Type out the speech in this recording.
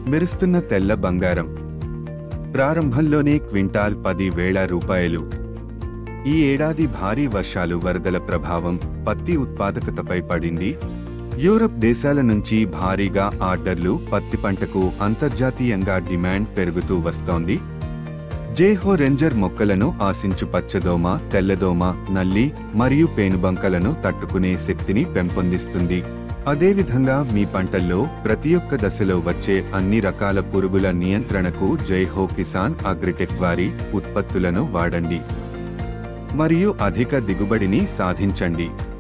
మెరుస్తున్న తెల్ల బంగారం ప్రారంభంలోనే క్వింటాల్ పది వేల రూపాయలు ఈ ఏడాది భారీ వర్షాలు వరదల ప్రభావం పత్తి ఉత్పాదకతపై పడింది యూరప్ దేశాల నుంచి భారీగా ఆర్డర్లు పత్తి పంటకు అంతర్జాతీయంగా డిమాండ్ పెరుగుతూ వస్తోంది జేహో రెంజర్ మొక్కలను ఆశించు పచ్చదోమ తెల్లదోమ నల్లి మరియు పేనుబంకలను తట్టుకునే శక్తిని పెంపొందిస్తుంది అదేవిధంగా మీ పంటల్లో ప్రతి ఒక్క దశలో వచ్చే అన్ని రకాల పురుగుల నియంత్రణకు జైహో కిసాన్ అగ్రిటెక్ వారి ఉత్పత్తులను వాడండి మరియు అధిక దిగుబడిని సాధించండి